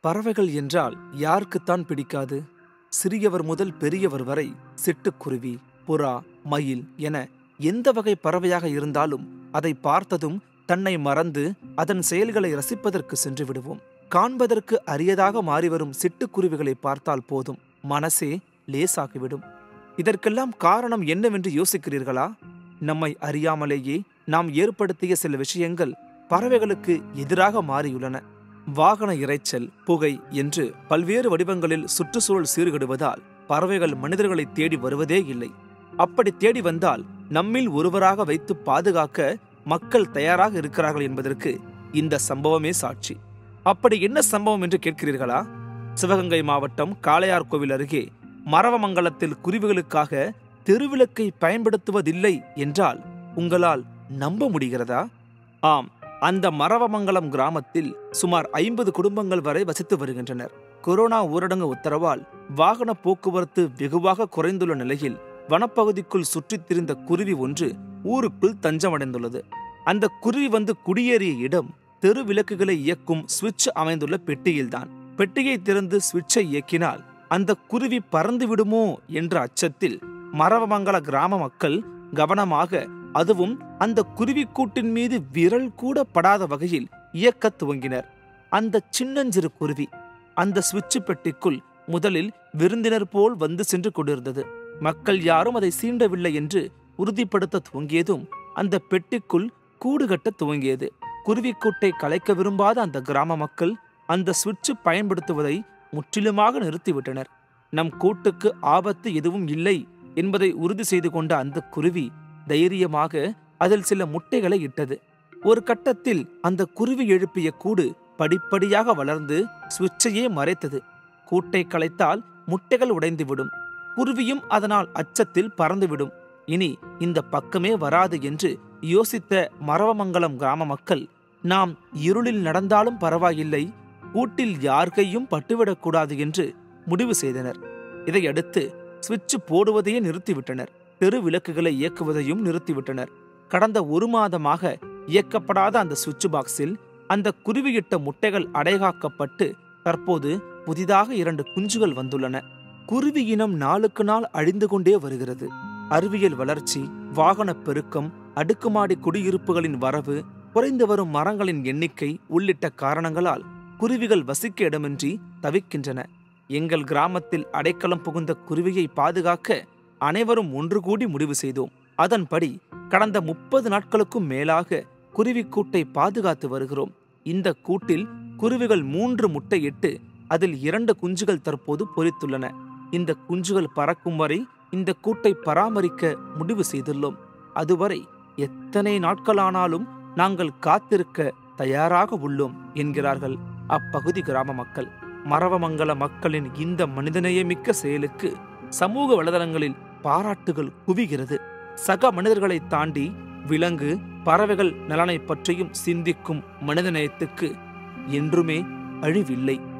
பறவைகள் என்றால் யாருக்குத்தான் பிடிக்காது சிறியவர் முதல் பெரியவர் வரை சிட்டுக்குருவி புறா மயில் என எந்த வகை பறவையாக இருந்தாலும் அதை பார்த்ததும் தன்னை மறந்து அதன் செயல்களை ரசிப்பதற்கு சென்று விடுவோம் காண்பதற்கு அரியதாக மாறிவரும் சிட்டுக்குருவிகளை பார்த்தால் போதும் மனசே லேசாகிவிடும் இதற்கெல்லாம் காரணம் என்னவென்று யோசிக்கிறீர்களா நம்மை அறியாமலேயே நாம் ஏற்படுத்திய சில விஷயங்கள் பறவைகளுக்கு எதிராக மாறியுள்ளன வாகன இரைச்சல் புகை என்று பல்வேறு வடிவங்களில் சுற்றுச்சூழல் சீர்கெடுவதால் பறவைகள் மனிதர்களை தேடி வருவதே இல்லை அப்படி தேடி வந்தால் நம்மில் ஒருவராக வைத்து பாதுகாக்க மக்கள் தயாராக இருக்கிறார்கள் என்பதற்கு இந்த சம்பவமே சாட்சி அப்படி என்ன சம்பவம் என்று கேட்கிறீர்களா சிவகங்கை மாவட்டம் காளையார்கோவில் அருகே மரவமங்கலத்தில் குருவிகளுக்காக தெருவிளக்கை பயன்படுத்துவதில்லை என்றால் உங்களால் நம்ப முடிகிறதா ஆம் அந்த மரவமங்கலம் கிராமத்தில் சுமார் ஐம்பது குடும்பங்கள் வரை வசித்து வருகின்றனர் கொரோனா ஊரடங்கு உத்தரவால் வாகன போக்குவரத்து வெகுவாக குறைந்துள்ள நிலையில் வனப்பகுதிக்குள் சுற்றித் திரிந்த குருவி ஒன்று ஊருக்குள் தஞ்சமடைந்துள்ளது அந்த குருவி வந்து குடியேறிய இடம் தெரு விளக்குகளை இயக்கும் சுவிட்ச் அமைந்துள்ள பெட்டியில்தான் பெட்டியை திறந்து சுவிட்சை இயக்கினால் அந்த குருவி பறந்து விடுமோ என்ற அச்சத்தில் மரவமங்கல கிராம மக்கள் கவனமாக அதுவும் அந்த குருவி கூட்டின் மீது விரல் கூட படாத வகையில் இயக்கத் துவங்கினர் அந்த சின்னஞ்சிறு குருவி அந்த சுவிட்ச் பெட்டிக்குள் முதலில் விருந்தினர் போல் வந்து சென்று கொண்டிருந்தது மக்கள் யாரும் அதை சீண்டவில்லை என்று உறுதிப்படுத்த துவங்கியதும் அந்த பெட்டிக்குள் கூடு கட்ட துவங்கியது குருவிக்கூட்டை கலைக்க விரும்பாத அந்த கிராம மக்கள் அந்த சுவிட்ச் பயன்படுத்துவதை முற்றிலுமாக நிறுத்திவிட்டனர் நம் கூட்டுக்கு ஆபத்து எதுவும் இல்லை என்பதை உறுதி செய்து கொண்ட அந்த குருவி தைரியமாக அதில் சில முட்டைகளை இட்டது ஒரு கட்டத்தில் அந்த குருவி எழுப்பிய கூடு படிப்படியாக வளர்ந்து சுவிட்சையே மறைத்தது கூட்டை கலைத்தால் முட்டைகள் உடைந்துவிடும் குருவியும் அதனால் அச்சத்தில் பறந்துவிடும் இனி இந்த பக்கமே வராது என்று யோசித்த மரவமங்கலம் கிராம மக்கள் நாம் இருளில் நடந்தாலும் பரவாயில்லை கூட்டில் யார் கையும் பட்டுவிடக்கூடாது என்று முடிவு செய்தனர் இதையடுத்து சுவிட்ச் போடுவதையே நிறுத்திவிட்டனர் தெரு விளக்குகளை இயக்குவதையும் நிறுத்திவிட்டனர் கடந்த ஒரு மாதமாக இயக்கப்படாத அந்த சுவிட்ச் பாக்ஸில் அந்த குருவியிட்ட முட்டைகள் அடைகாக்கப்பட்டு தற்போது புதிதாக இரண்டு குஞ்சுகள் வந்துள்ளன குருவி இனம் நாளுக்கு நாள் அழிந்து கொண்டே வருகிறது அறிவியல் வளர்ச்சி வாகனப் பெருக்கம் அடுக்குமாடி குடியிருப்புகளின் வரவு குறைந்து வரும் மரங்களின் எண்ணிக்கை உள்ளிட்ட காரணங்களால் குருவிகள் வசிக்க இடமின்றி தவிக்கின்றன எங்கள் கிராமத்தில் அடைக்கலம் புகுந்த குருவியை பாதுகாக்க அனைவரும் ஒன்று கூடி முடிவு செய்தோம் அதன்படி கடந்த முப்பது நாட்களுக்கும் மேலாக குருவி கூட்டை பாதுகாத்து வருகிறோம் இந்த கூட்டில் குருவிகள் மூன்று முட்டையிட்டு அதில் இரண்டு குஞ்சுகள் தற்போது பொரித்துள்ளன இந்த குஞ்சுகள் பறக்கும் வரை இந்த கூட்டை பராமரிக்க முடிவு செய்துள்ளோம் அதுவரை எத்தனை நாட்களானாலும் நாங்கள் காத்திருக்க தயாராக உள்ளோம் என்கிறார்கள் அப்பகுதி கிராம மக்கள் மரவமங்கல மக்களின் இந்த மனிதநேயமிக்க செயலுக்கு சமூக வலைதளங்களில் பாராட்டுகள் குவிகிறது சக மனிதர்களை தாண்டி விலங்கு பறவைகள் நலனை பற்றியும் சிந்திக்கும் மனிதநேயத்துக்கு என்றுமே அழிவில்லை